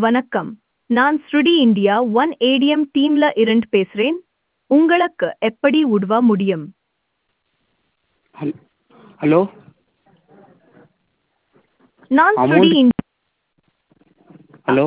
வணக்கம் நான் ஸ்ருடி இந்தியா ஒன் ஏடிஎம் டீம்ல இருந்து பேசுறேன் உங்களுக்கு எப்படி உதவ முடியும் ஹல் ஹலோ நான் Amount- ஸ்ருடி இந்தியா ஹலோ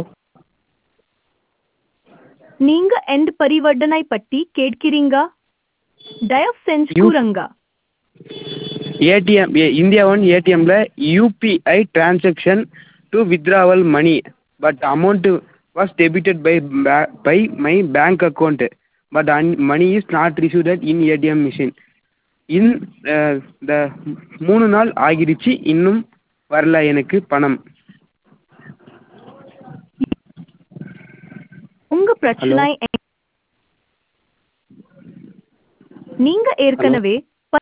நீங்க எந்த பரிவர்த்தனை பற்றி கேட்கிறீங்க தயவு செஞ்சு You- கூறுங்க ஏடிஎம் இந்தியா ஒன் ஏடிஎம்ல UPI transaction to withdrawal money but amount was debited by by my bank account but an money is not received at in ATM machine in the மூணு நாள் ஆகிடுச்சு இன்னும் வரல எனக்கு பணம் உங்க பிரச்சனை எ- நீங்க ஏற்கனவே ப-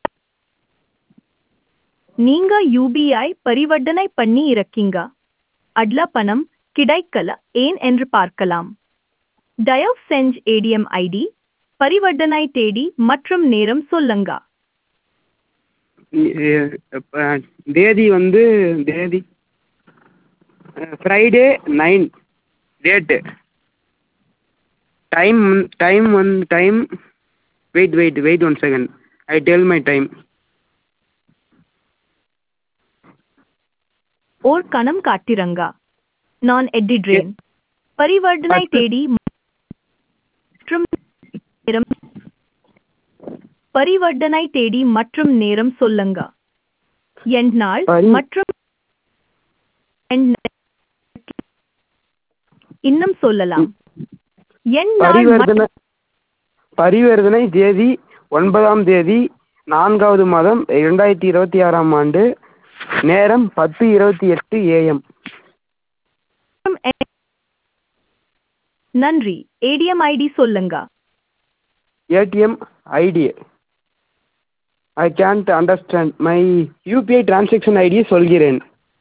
நீங்க யூபிஐ பரிவர்த்தனை பண்ணி இருக்கீங்க அட்ல பணம் கிடைக்கல ஏன் என்று பார்க்கலாம் தயவு செஞ்சு ஏடிஎம் ஐடி பரிவர்த்தனை தேதி மற்றும் நேரம் சொல்லுங்க அஹ், தேதி வந்து தேதி Friday nine date time time வந்து time wait wait wait one second I tell my time ஓர் கணம் காட்டிரங்க நான் எட்டிடுறேன் பரிவர்த்தனை பத்து- தேதி மற்றும் நேரம் பரிவர்த்தனை தேதி மற்றும் நேரம் சொல்லுங்க என் நாள் பரி- மற்றும் என் நே- இன்னும் சொல்லலாம் என் நாள் பரிவர்த்தனை பரிவர்த்தனை தேதி ஒன்பதாம் தேதி நான்காவது மாதம் இரண்டாயிரத்தி இருபத்தி ஆறாம் ஆண்டு நேரம் பத்து இருபத்தி எட்டு ஏஎம் மற்றும் என்- நன்றி ஏடிஎம் ஐடி சொல்லுங்க ATM ID I can't understand my UPI transaction ID சொல்கிறேன்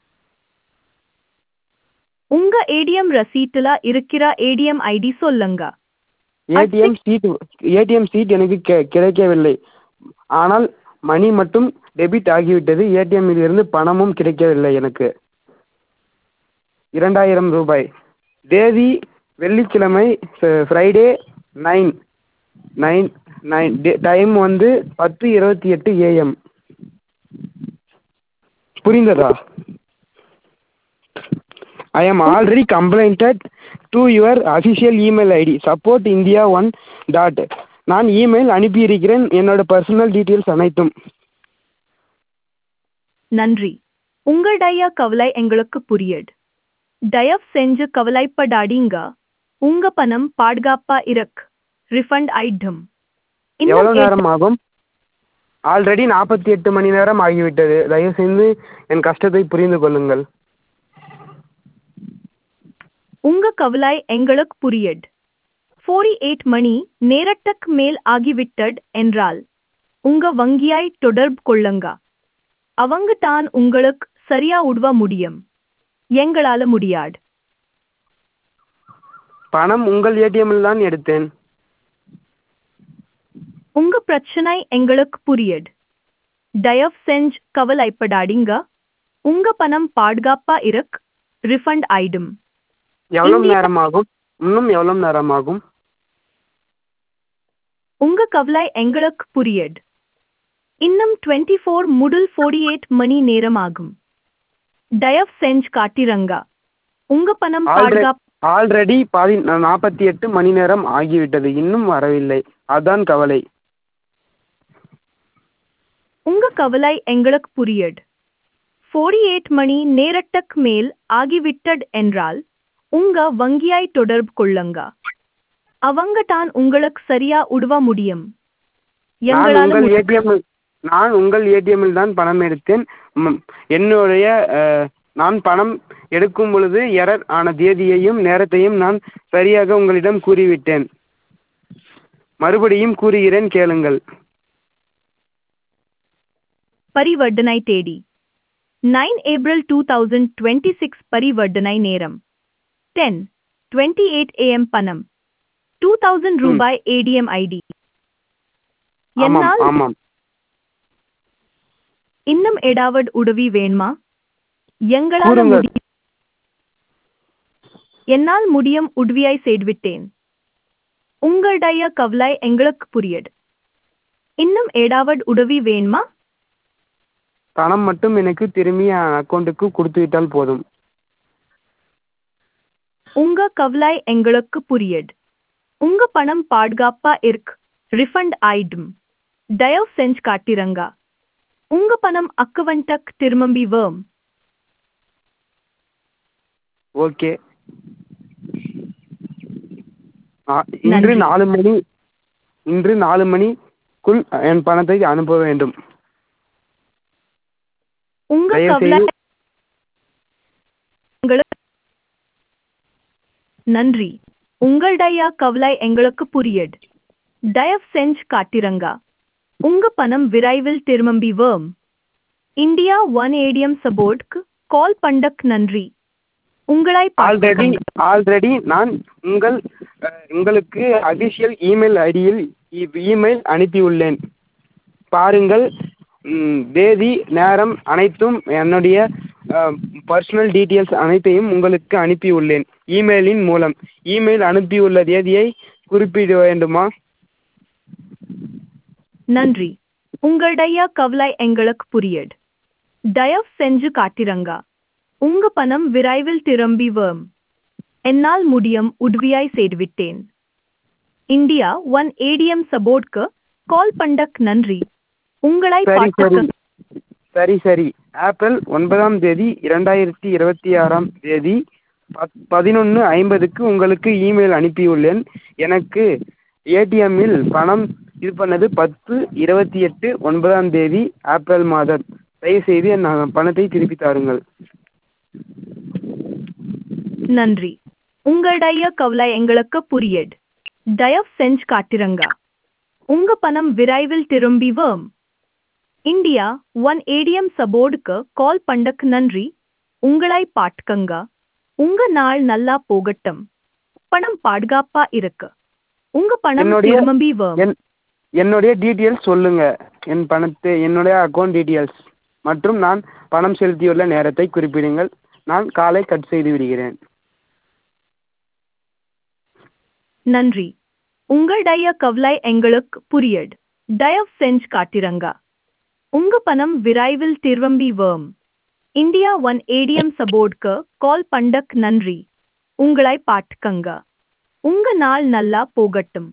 உங்க ஏடிஎம் ரசீட்டுல இருக்கிற ஏடிஎம் ஐடி சொல்லுங்க ஏடிஎம் சீட் ஏடிஎம் சீட் எனக்கு கி- கிடைக்கவில்லை ஆனால் மணி மட்டும் டெபிட் ஆகிவிட்டது ஏடிஎம்மில் இருந்து பணமும் கிடைக்கவில்லை எனக்கு இரண்டாயிரம் ரூபாய் தேதி வெள்ளிக்கிழமை Friday nine nine nine time வந்து பத்து இருபத்தி எட்டு ஏஎம் புரிந்ததா I am already complainted to your official email ID support India one dot நான் இமெயில் அனுப்பியிருக்கிறேன் என்னோட பர்சனல் டீட்டெயில்ஸ் அனைத்தும் நன்றி உங்களுடைய கவலை எங்களுக்கு புரியுது தயவு செஞ்சு கவலைப்படாதீங்க உங்க பணம் பாதுகாப்பா இருக்கு ரிஃபண்ட் ஆயிடும் இன்னும் எவ்வளோ ஏ- நேரம் ஆகும் ஆல்ரெடி நாற்பத்தி எட்டு மணி நேரம் ஆகிவிட்டது தயவு செய்து என் கஷ்டத்தை புரிந்து கொள்ளுங்கள் உங்க கவலை எங்களுக்கு புரியுது ஃபோர்டி எயிட் மணி நேரத்துக்கு மேல் ஆகிவிட்டது என்றால் உங்க வங்கியாய் தொடர்பு கொள்ளுங்க அவங்க தான் உங்களுக்கு சரியா உதவ முடியும் எங்களால முடியாது பணம் உங்கள் ஏடிஎம்மில் தான் எடுத்தேன் உங்க பிரச்சனை எங்களுக்கு புரியுது தயவு செஞ்சு கவலைப்படாதீங்க உங்க பணம் பாதுகாப்பா இருக்கு ரிஃபண்ட் ஆயிடும் எவ்வளோ இந்தியா- நேரம் ஆகும் இன்னும் எவ்வளோ நேரம் ஆகும் உங்க கவலை எங்களுக்கு புரியுது இன்னும் டுவெண்ட்டி ஃபோர் முதல் ஃபோர்டி எயிட் மணி நேரம் ஆகும் தயவு செஞ்சு காட்டிரங்க உங்க பணம் ஆல்ரெடி பாதுகாப்பு ஆல்ரெடி பாதி நாற்பத்தி எட்டு மணி நேரம் ஆகிவிட்டது இன்னும் வரவில்லை அதான் கவலை உங்க கவலை எங்களுக்கு புரியுது ஃபோர்டி எயிட் மணி நேரத்துக்கு மேல் ஆகிவிட்டது என்றால் உங்க வங்கியாய் தொடர்பு கொள்ளுங்க அவங்க தான் உங்களுக்கு சரியா உதவ முடியும் நான் எங்களால உங்கள் முடி- ஏடிஎம் நான் உங்கள் ஏடிஎம்மில் தான் பணம் எடுத்தேன் ம், என்னுடைய அஹ், நான் பணம் எடுக்கும் பொழுது எரர் ஆன தேதியையும் நேரத்தையும் நான் சரியாக உங்களிடம் கூறிவிட்டேன் மறுபடியும் கூறுகிறேன் கேளுங்கள் பரிவர்த்தனை தேதி nine April two thousand twenty six பரிவர்த்தனை நேரம் டென் டுவெண்ட்டி எயிட் ஏஎம் பணம் டூ தௌசண்ட் ரூபாய் ஏடிஎம் ஐடி ஆமாம் என்னால் ஆமாம் இன்னும் ஏதாவது உதவி வேணுமா எங்களால கூறுங்கள். முடி என்னால் முடியும் உதவியை செய்துவிட்டேன் உங்களுடைய கவலை எங்களுக்கு புரியுது இன்னும் ஏதாவது உதவி வேணுமா பணம் மட்டும் எனக்கு திரும்பி என் அக்கௌண்ட்டுக்கு கொடுத்து விட்டால் போதும் உங்க கவலை எங்களுக்கு புரியுது உங்க பணம் பாதுகாப்பா இருக்கு ரிஃபண்ட் ஆயிடும் தயவு செஞ்சு காட்டிரங்க உங்க பணம் அக்கவண்டக் திரும்பி வேம் ஓகே ஆ, இன்று நன்றி. நாலு மணி இன்று நாலு மணிக்குள் என் பணத்தை அனுப்ப வேண்டும் உங்க தயவு கவலை செய்து- எங்களுக்கு நன்றி உங்களுடைய கவலை எங்களுக்கு புரியுது தயவு செஞ்சு காட்டிரங்க உங்க பணம் விரைவில் திரும்பி வேம் இந்தியா ஒன் ஏடிஎம் சப்போர்ட்க்கு கால் பண்டக் நன்றி உங்களை ஆல்ரெடி ஆல்ரெடி நான் உங்கள் அஹ், உங்களுக்கு அபிஷியல் இமெயில் ஐடியில் இமெயில் அனுப்பியுள்ளேன் பாருங்கள் ம், தேதி நேரம் அனைத்தும் என்னுடைய பர்சனல் டீட்டெயில்ஸ் அனைத்தையும் உங்களுக்கு அனுப்பியுள்ளேன் இமெயிலின் மூலம் இமெயில் அனுப்பியுள்ள தேதியை குறிப்பிட வேண்டுமா நன்றி உங்களுடைய கவலை எங்களுக்கு புரியுது தயவு செஞ்சு காட்டிரங்க உங்க பணம் விரைவில் திரும்பி வேம் என்னால் முடியும் உதவியாய் செய்துவிட்டேன் இந்தியா ஒன் ஏடிஎம் சப்போர்ட்க்கு கால் பண்டக் நன்றி உங்களை சரி சரி பார்க்க சரி சரி ஏப்ரல் ஒன்பதாம் தேதி இரண்டாயிரத்தி இருபத்தி ஆறாம் தேதி பத் பதினொன்று ஐம்பதுக்கு உங்களுக்கு இமெயில் அனுப்பியுள்ளேன் எனக்கு ஏடிஎம்மில் பணம் இது பண்ணது பத்து இருபத்தி எட்டு ஒன்பதாம் தேதி ஏப்ரல் மாதம் தயவுசெய்து என் பணத்தை திருப்பி தாருங்கள் நன்றி உங்களுடைய கவலை எங்களுக்கு புரியுது தயவு செஞ்சு காட்டிரங்க உங்க பணம் விரைவில் திரும்பி வேம் இந்தியா ஒன் ஏடிஎம் சப்போர்டுக்கு கால் பண்டக் நன்றி உங்களை பாட்டுக்கங்க உங்க நாள் நல்லா போகட்டும் பணம் பாதுகாப்பா இருக்கு உங்க பணம் என்னுடைய- திரும்பி வேம் என் என்னுடைய டீட்டெயில்ஸ் சொல்லுங்க என் பணத்தை என்னுடைய அக்கௌண்ட் டீட்டெயில்ஸ் மற்றும் நான் பணம் செலுத்தியுள்ள நேரத்தை குறிப்பிடுங்கள் நான் காலை கட் செய்து விடுகிறேன் நன்றி உங்களுடைய கவலை எங்களுக்கு புரியுது தயவு செஞ்சு காட்டிரங்க உங்க பணம் விரைவில் திரும்பி வேம் இந்தியா ஒன் ஏடிஎம் சப்போர்ட்க்கு கால் பண்டக் நன்றி உங்களை பாட்டுக்கங்க உங்க நாள் நல்லா போகட்டும்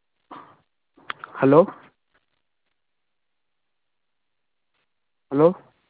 ஹலோ ஹலோ